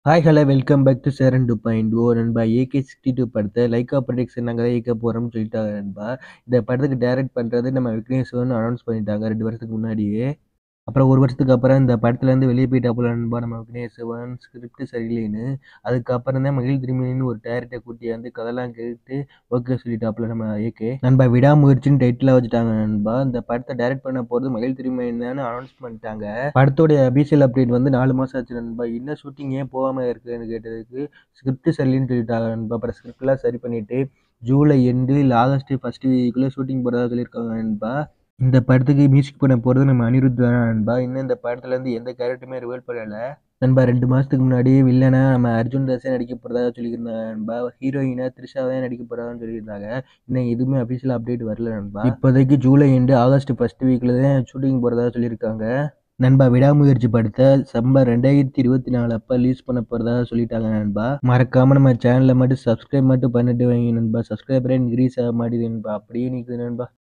hi hello welcome back to Cheran two point o நண்பா AK sixty two படத்தை Lyca production நாங்கள் தான் இயக்க போகிறோம்னு சொல்லிட்டாங்க நண்பா இந்த படத்துக்கு டைரக்ட் பண்ணுறது நம்ம விக்னேஸ்வரன் அனௌன்ஸ் பண்ணிட்டாங்க ரெண்டு வருஷத்துக்கு முன்னாடியே அப்புறம் ஒரு வருஷத்துக்கு அப்புறம் இந்த படத்துலேருந்து வெளியே போயிட்டாப்புல நண்பா நம்ம விக்னேஸ்வரன் ஸ்கிரிப்ட் சரியில்லைன்னு அதுக்கப்புறம் தான் மகிழ் திருமணின்னு ஒரு டேரக்டரை கூட்டி வந்து கதெல்லாம் கேட்டு ஓகே சொல்லிட்டாப்புல நம்ம ஏகே நண்பா விடாமுயற்சின்னு டைட்டில் வச்சுட்டாங்க நண்பா இந்த படத்தை டைரக்ட் பண்ண போகிறது மகிழ் திருமணி தான் அனௌன்ஸ் பண்ணிட்டாங்க படத்தோடைய அபிஷியல் அப்டேட் வந்து நாலு மாதம் ஆச்சு நண்பா இன்னும் ஷூட்டிங் ஏன் போகாமல் இருக்குன்னு கேட்டதுக்கு ஸ்கிரிப்ட் சரியில்லைன்னு சொல்லிட்டாங்க நண்பா அப்புறம் ஸ்கிரிப்ட்லாம் சரி பண்ணிவிட்டு ஜூலை எண்டு இல்லை ஆகஸ்ட் ஃபஸ்ட் வீக்குள்ளே ஷூட்டிங் போகிறதா சொல்லியிருக்காங்க நண்பா இந்த படத்துக்கு மியூசிக் பண்ண போகிறது நம்ம அனிருத் தான் நண்பா இன்னும் இந்த படத்துலேருந்து எந்த கேரக்டருமே ரிவீல் பண்ணலை நண்பா ரெண்டு மாதத்துக்கு முன்னாடி வில்லனா நம்ம அர்ஜுன் தாஸே நடிக்க போகிறதா சொல்லியிருந்தாங்க நண்பா ஹீரோயினா த்ரிஷா தான் நடிக்க போகிறதான்னு சொல்லியிருந்தாங்க இன்னும் எதுவுமே அஃபிஷியல் அப்டேட் வரல நண்பா இப்போதைக்கு ஜூலை எண்டு ஆகஸ்ட் ஃபஸ்ட் வீக்கில் தான் ஷூட்டிங் போகிறதா சொல்லியிருக்காங்க நண்பா விடாமுயற்சி படத்தை சம்பர் ரெண்டாயிரத்தி இருபத்தி நாலு அப்போ ரிலீஸ் பண்ண போகிறதா சொல்லிட்டாங்க நண்பா மறக்காமல் நம்ம சேனலில் மட்டும் சப்ஸ்கிரைப் மட்டும் பண்ணிட்டு வைங்க நண்பா சப்ஸ்கிரைபரே இன்க்ரீஸ் ஆக மாட்டேது நண்பா அப்படியே நிற்குது நண்பா